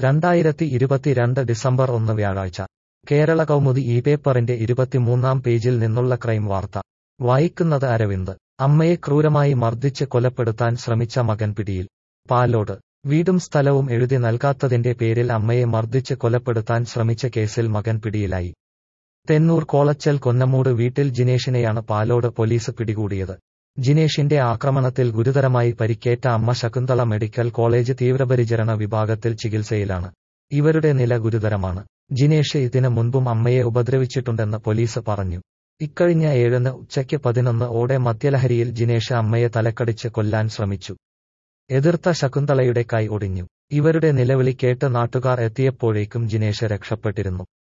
രണ്ടായിരത്തി ഇരുപത്തിരണ്ട് ഡിസംബർ ഒന്ന് വ്യാഴാഴ്ച കേരള കൗമുദി ഈ പേപ്പറിന്റെ ഇരുപത്തിമൂന്നാം പേജിൽ നിന്നുള്ള ക്രൈം വാർത്ത വായിക്കുന്നത് അരവിന്ദ് അമ്മയെ ക്രൂരമായി മർദ്ദിച്ച് കൊലപ്പെടുത്താൻ ശ്രമിച്ച മകൻ പിടിയിൽ പാലോട് വീടും സ്ഥലവും എഴുതി നൽകാത്തതിന്റെ പേരിൽ അമ്മയെ മർദ്ദിച്ച് കൊലപ്പെടുത്താൻ ശ്രമിച്ച കേസിൽ മകൻ പിടിയിലായി തെന്നൂർ കോളച്ചൽ കൊന്നമൂട് വീട്ടിൽ ജിനേഷിനെയാണ് പാലോട് പോലീസ് പിടികൂടിയത് ജിനേഷിന്റെ ആക്രമണത്തിൽ ഗുരുതരമായി പരിക്കേറ്റ അമ്മ ശകുന്തള മെഡിക്കൽ കോളേജ് തീവ്രപരിചരണ വിഭാഗത്തിൽ ചികിത്സയിലാണ് ഇവരുടെ നില ഗുരുതരമാണ് ജിനേഷ് ഇതിനു മുൻപും അമ്മയെ ഉപദ്രവിച്ചിട്ടുണ്ടെന്ന് പോലീസ് പറഞ്ഞു ഇക്കഴിഞ്ഞ ഏഴിന് ഉച്ചയ്ക്ക് പതിനൊന്ന് ഓടെ മദ്യലഹരിയിൽ ജിനേഷ് അമ്മയെ തലക്കടിച്ച് കൊല്ലാൻ ശ്രമിച്ചു എതിർത്ത ശകുന്തളയുടെ കൈ ഒടിഞ്ഞു ഇവരുടെ നിലവിളി കേട്ട് നാട്ടുകാർ എത്തിയപ്പോഴേക്കും ജിനേഷ് രക്ഷപ്പെട്ടിരുന്നു